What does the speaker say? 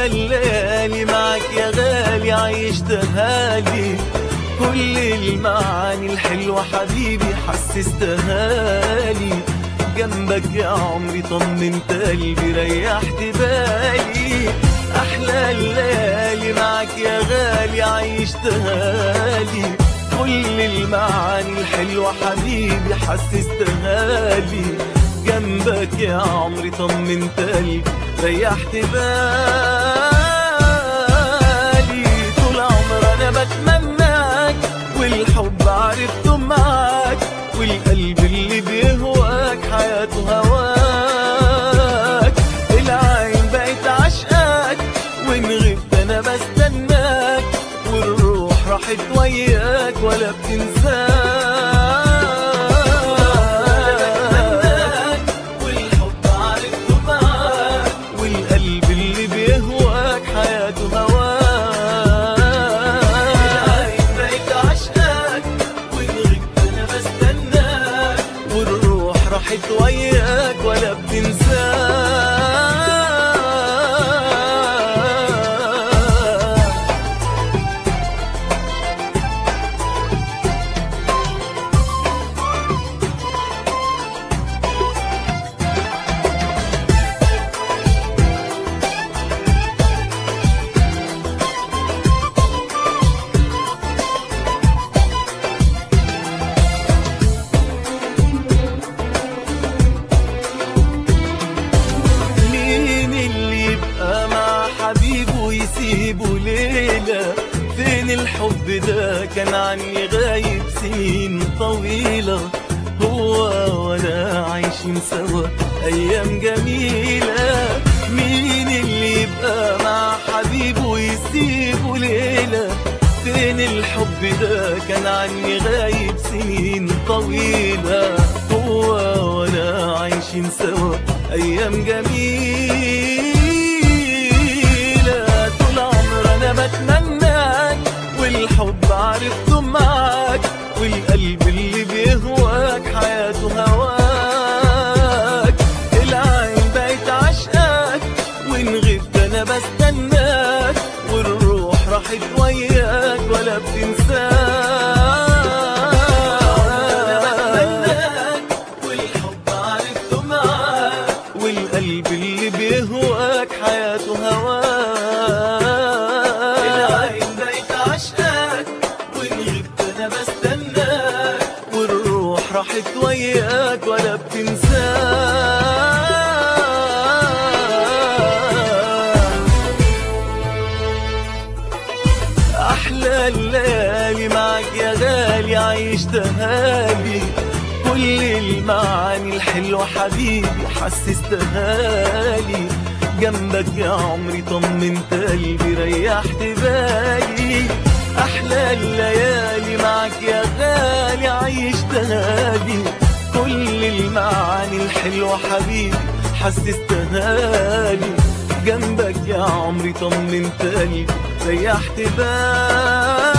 أحلى الليالي معك يا غالي عيشتها لي كل المعاني الحلوة حبيبي حسستها لي جنبك يا عمري طمنت قلبي ريحت بالي أحلى الليالي معك يا غالي عيشتها لي كل المعاني الحلوة حبيبي حسستها لي جنبك يا عمري طمنت قلبي ريحت بالي طول عمر انا بتمناك والحب عرفته معاك والقلب اللي بيهواك حياته هواك العين بقت عشقاك وان غبت انا بستناك والروح راحت وياك ولا بتنساك والحب عرفته معاك والقلب اللي بيهواك حياته هواك العين بقت عشقاك وان غبت انا بستناك والروح راحت وياك ولا بتنساك مين اللي يبقى مع حبيبه ويسيبه ليلة فين الحب ده كان عني غايب سنين طويلة هو وانا عايشين سوا ايام جميلة مين اللي يبقى مع حبيبه ويسيبه ليلة فين الحب ده كان عني غايب سنين طويلة هو وانا عايشين سوا ايام جميلة طول عمر انا بتمناك والحب عرفته معاك والقلب اللي بيهواك حياته هواك العين بقت عشقاك وان غبت انا بستناك والروح راحت وياك ولا بتنساك والحب عرفته معاك والقلب اللي بيهواك حياته هواك العين بقت عشقاك وان غبت انا بستناك والروح راحت وياك ولا بتنساك احلى الليالي معك يا غالي عيشتها لي كل المعاني الحلوة حبيبي حسستها لي جنبك يا عمري طمنت قلبي ريحت بالي احلى الليالي معك يا غالي عيشتها لي كل المعاني الحلوة حبيبي حسستها لي جنبك يا عمري طمنت قلبي ريحت بالي